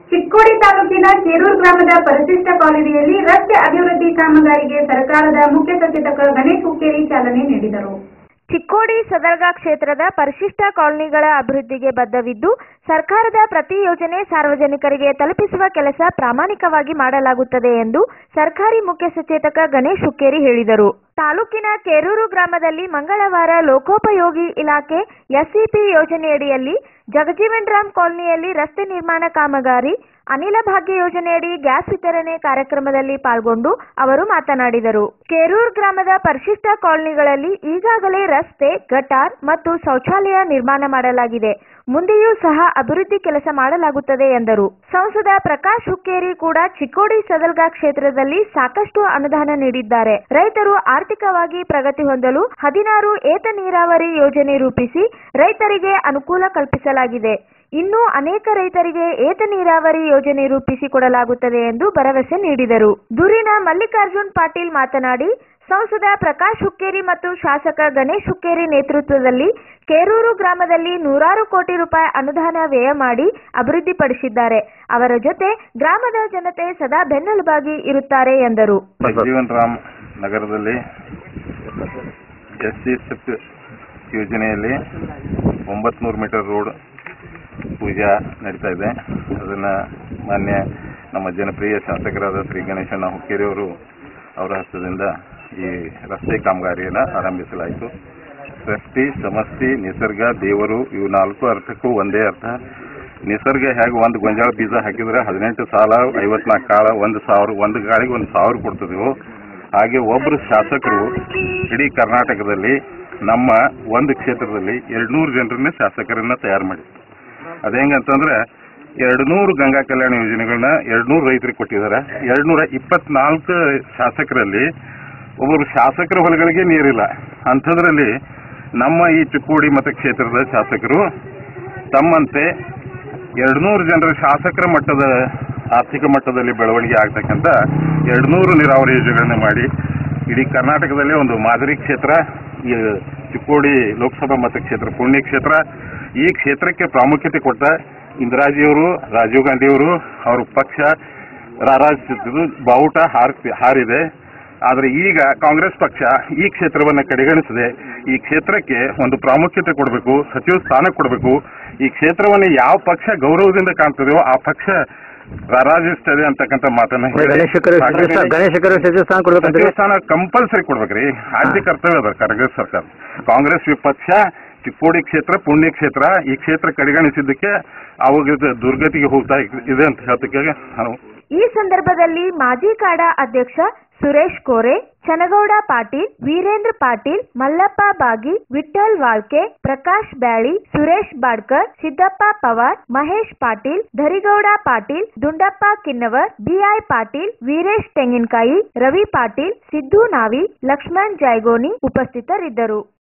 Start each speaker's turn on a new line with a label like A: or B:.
A: ಚಿಕ್ಕೋಡಿ ತಾಲೂಕಿನ ಕೇರೂರು ಗ್ರಾಮದ ಪರಿಶಿಷ್ಟ ಕಾಲೋನಿಯಲ್ಲಿ ರಸ್ತೆ ಅಭಿವೃದ್ಧಿ ಕಾಮಗಾರಿಗೆ ಸರ್ಕಾರದ ಮುಖ್ಯ ಸಚೇತಕ ಗಣೇಶ್ ಹುಕ್ಕೇರಿ ಚಾಲನೆ ನೀಡಿದರು
B: ಚಿಕ್ಕೋಡಿ ಸದರ್ಗ ಕ್ಷೇತ್ರದ ಪರಿಶಿಷ್ಟ ಕಾಲನಿಗಳ ಅಭಿವೃದ್ಧಿಗೆ ಬದ್ಧವಿದ್ದು ಸರ್ಕಾರದ ಪ್ರತಿ ಯೋಜನೆ ಸಾರ್ವಜನಿಕರಿಗೆ ತಲುಪಿಸುವ ಕೆಲಸ ಪ್ರಾಮಾಣಿಕವಾಗಿ ಮಾಡಲಾಗುತ್ತದೆ ಎಂದು ಸರ್ಕಾರಿ ಮುಖ್ಯ ಸಚೇತಕ ಗಣೇಶ್ ಹುಕ್ಕೇರಿ ಹೇಳಿದರು ತಾಲೂಕಿನ ಕೇರೂರು ಗ್ರಾಮದಲ್ಲಿ ಮಂಗಳವಾರ ಲೋಕೋಪಯೋಗಿ ಇಲಾಖೆ ಎಸ್ಸಿಪಿ ಯೋಜನೆಯಡಿಯಲ್ಲಿ ಜಗಜೀವನ್ ರಾಮ್ ಕಾಲನಿಯಲ್ಲಿ ರಸ್ತೆ ನಿರ್ಮಾಣ ಕಾಮಗಾರಿ ಅನಿಲ ಭಾಗ್ಯ ಯೋಜನೆಯಡಿ ಗ್ಯಾಸ್ ವಿತರಣೆ ಕಾರ್ಯಕ್ರಮದಲ್ಲಿ ಪಾಲ್ಗೊಂಡು ಅವರು ಮಾತನಾಡಿದರು ಕೇರೂರ್ ಗ್ರಾಮದ ಪರಿಶಿಷ್ಟ ಕಾಲನಿಗಳಲ್ಲಿ ಈಗಾಗಲೇ ರಸ್ತೆ ಗಟಾರ್ ಮತ್ತು ಶೌಚಾಲಯ ನಿರ್ಮಾಣ ಮಾಡಲಾಗಿದೆ ಮುಂದೆಯೂ ಸಹ ಅಭಿವೃದ್ಧಿ ಕೆಲಸ ಮಾಡಲಾಗುತ್ತದೆ ಎಂದರು ಸಂಸದ ಪ್ರಕಾಶ್ ಹುಕ್ಕೇರಿ ಕೂಡ ಚಿಕ್ಕೋಡಿ ಸದಲ್ಗಾ ಕ್ಷೇತ್ರದಲ್ಲಿ ಸಾಕಷ್ಟು ಅನುದಾನ ನೀಡಿದ್ದಾರೆ ರೈತರು ಆರ್ಥಿಕವಾಗಿ ಪ್ರಗತಿ ಹೊಂದಲು ಹದಿನಾರು ಏತ ನೀರಾವರಿ ಯೋಜನೆ ರೂಪಿಸಿ ರೈತರಿಗೆ ಅನುಕೂಲ ಕಲ್ಪಿಸಲಾಗಿದೆ ಇನ್ನೂ ಅನೇಕ ರೈತರಿಗೆ ಏತ ನೀರಾವರಿ ಯೋಜನೆ ರೂಪಿಸಿ ಕೊಡಲಾಗುತ್ತದೆ ಎಂದು ಭರವಸೆ ನೀಡಿದರು ದೂರಿನ ಮಲ್ಲಿಕಾರ್ಜುನ್ ಪಾಟೀಲ್ ಮಾತನಾಡಿ ಸಂಸದ ಪ್ರಕಾಶ್ ಹುಕ್ಕೇರಿ ಮತ್ತು ಶಾಸಕ ಗಣೇಶ್ ಹುಕ್ಕೇರಿ ನೇತೃತ್ವದಲ್ಲಿ ಕೇರೂರು ಗ್ರಾಮದಲ್ಲಿ ನೂರಾರು ಕೋಟಿ ರೂಪಾಯಿ ಅನುದಾನ ವ್ಯಯ ಮಾಡಿ ಅಭಿವೃದ್ಧಿಪಡಿಸಿದ್ದಾರೆ ಅವರ ಜೊತೆ ಗ್ರಾಮದ ಜನತೆ ಸದಾ ಬೆನ್ನೆಲುಬಾಗಿ ಇರುತ್ತಾರೆ ಎಂದರು
C: ಜೀವನ್ ರಾಮ್ ನಗರದಲ್ಲಿ ಎಸ್ ಸಿ ಸಿಪ್ ಯೋಜನೆಯಲ್ಲಿ ಒಂಬತ್ನೂರು ಮೀಟರ್ ರೋಡ್ ಪೂಜಾ ನಡೀತಾ ಇದೆ ಅದನ್ನ ಮಾನ್ಯ ನಮ್ಮ ಜನಪ್ರಿಯ ಶಾಸಕರಾದ ಶ್ರೀ ಗಣೇಶಣ್ಣ ಹುಕ್ಕೇರಿ ಅವರು ಅವರ ಹಸ್ತದಿಂದ ಈ ರಸ್ತೆ ಕಾಮಗಾರಿಯನ್ನು ಆರಂಭಿಸಲಾಯಿತು ಸೃಷ್ಟಿ ಸಮಷ್ಟಿ ನಿಸರ್ಗ ದೇವರು ಇವು ನಾಲ್ಕು ಅರ್ಥಕ್ಕೂ ಒಂದೇ ಅರ್ಥ ನಿಸರ್ಗ ಹೇಗೆ ಒಂದು ಗೊಂಜಾಳ ಬೀಜ ಹಾಕಿದ್ರೆ ಹದಿನೆಂಟು ಸಾಲ ಐವತ್ನಾಲ್ಕು ಕಾಳ ಒಂದು ಸಾವಿರ ಒಂದು ಗಾಳಿಗೆ ಒಂದು ಸಾವಿರ ಕೊಡ್ತಿದ್ವು ಹಾಗೆ ಒಬ್ಬರು ಶಾಸಕರು ಇಡೀ ಕರ್ನಾಟಕದಲ್ಲಿ ನಮ್ಮ ಒಂದು ಕ್ಷೇತ್ರದಲ್ಲಿ ಎರಡ್ನೂರು ಜನರನ್ನ ಶಾಸಕರನ್ನ ತಯಾರು ಮಾಡಿ ಅದೇಂಗಂತಂದ್ರೆ ಎರಡ್ನೂರು ಗಂಗಾ ಕಲ್ಯಾಣ ಯೋಜನೆಗಳನ್ನ ಎರಡ್ನೂರು ರೈತರಿಗೆ ಕೊಟ್ಟಿದ್ದಾರೆ ಎರಡ್ನೂರ ಇಪ್ಪತ್ನಾಲ್ಕು ಶಾಸಕರಲ್ಲಿ ಒಬ್ಬರು ಶಾಸಕರ ಹೊಲಗಳಿಗೆ ನೀರಿಲ್ಲ ಅಂಥದ್ರಲ್ಲಿ ನಮ್ಮ ಈ ಚಿಕ್ಕೋಡಿ ಮತಕ್ಷೇತ್ರದ ಶಾಸಕರು ತಮ್ಮಂತೆ ಎರಡ್ನೂರು ಜನರ ಶಾಸಕರ ಮಟ್ಟದ ಆರ್ಥಿಕ ಮಟ್ಟದಲ್ಲಿ ಬೆಳವಣಿಗೆ ಆಗ್ತಕ್ಕಂಥ ಎರಡ್ನೂರು ನೀರಾವರಿ ಯೋಜನೆಗಳನ್ನ ಮಾಡಿ ಇಡೀ ಕರ್ನಾಟಕದಲ್ಲಿ ಒಂದು ಮಾದರಿ ಕ್ಷೇತ್ರ ಈ ಚಿಕ್ಕೋಡಿ ಲೋಕಸಭಾ ಮತಕ್ಷೇತ್ರ ಪುಣ್ಯ ಕ್ಷೇತ್ರ ಈ ಕ್ಷೇತ್ರಕ್ಕೆ ಪ್ರಾಮುಖ್ಯತೆ ಕೊಟ್ಟ ಇಂದಿರಾಜಿಯವರು ರಾಜೀವ್ ಗಾಂಧಿಯವರು ಅವ್ರ ಪಕ್ಷ ರಾರಾಜಿಸಿದ್ದು ಬಾವುಟ ಹಾರ್ ಹಾರಿದೆ ಆದರೆ ಈಗ ಕಾಂಗ್ರೆಸ್ ಪಕ್ಷ ಈ ಕ್ಷೇತ್ರವನ್ನು ಕಡೆಗಣಿಸದೆ ಈ ಕ್ಷೇತ್ರಕ್ಕೆ ಒಂದು ಪ್ರಾಮುಖ್ಯತೆ ಕೊಡಬೇಕು ಸಚಿವ ಸ್ಥಾನ ಕೊಡಬೇಕು ಈ ಕ್ಷೇತ್ರವನ್ನು ಯಾವ ಪಕ್ಷ ಗೌರವದಿಂದ ಕಾಣ್ತದೆಯೋ ಆ ಪಕ್ಷ ರಾರಾಜಿಸ್ತದೆ ಅಂತಕ್ಕಂಥ ಮಾತನ್ನ ಹೇಳಿ-
D: ಗಣೇಶಕರು ಗಣೇಶಕರು ಸಚಿವ ಸ್ಥಾನ ಕೊಡ್ಬೇಕಂತ
C: ಸಚಿವ ಸ್ಥಾನ ಕಂಪಲ್ಸರಿ ಕೊಡ್ಬೇಕ್ರಿ ಆದ್ಯ ಕರ್ತವ್ಯ ಅದ ಕಾಂಗ್ರೆಸ್ ಸರ್ಕಾರ ಕಾಂಗ್ರೆಸ್ ವಿಪಕ್ಷ ಚಿಕ್ಕೋಡಿ ಕ್ಷೇತ್ರ ಪುಣ್ಯ ಕ್ಷೇತ್ರ ಈ ಕ್ಷೇತ್ರ ಕಡೆಗಣಿಸಿದ್ದಕ್ಕೆ ಅವಾಗ ಇದು ದುರ್ಗತಿಗೆ ಹೋಗ್ತಾ ಇದೆ ಅಂತ ಹೇಳ್ತಕ್ಕೆ ನಾವು
B: ಈ ಸಂದರ್ಭದಲ್ಲಿ ಮಾಜಿ ಕಾಡಾ ಅಧ್ಯಕ್ಷ ಸುರೇಶ್ ಕೋರೆ ಚನಗೌಡ ಪಾಟೀಲ್ ವೀರೇಂದ್ರ ಪಾಟೀಲ್ ಮಲ್ಲಪ್ಪ ಬಾಗಿ ವಿಠ್ಠಲ್ ವಾಳ್ಕೆ ಪ್ರಕಾಶ್ ಬ್ಯಾಳಿ ಸುರೇಶ್ ಬಾಡ್ಕರ್ ಸಿದ್ದಪ್ಪ ಪವಾರ್ ಮಹೇಶ್ ಪಾಟೀಲ್ ಧರಿಗೌಡ ಪಾಟೀಲ್ ದುಂಡಪ್ಪ ಕಿನ್ನವರ್ ಬಿಐ ಪಾಟೀಲ್ ವೀರೇಶ್ ತೆಂಗಿನಕಾಯಿ ರವಿ ಪಾಟೀಲ್ ಸಿದ್ದು ನಾವಿ ಲಕ್ಷ್ಮಣ್ ಜಾಯ್ಗೋನಿ ಉಪಸ್ಥಿತರಿದ್ದರು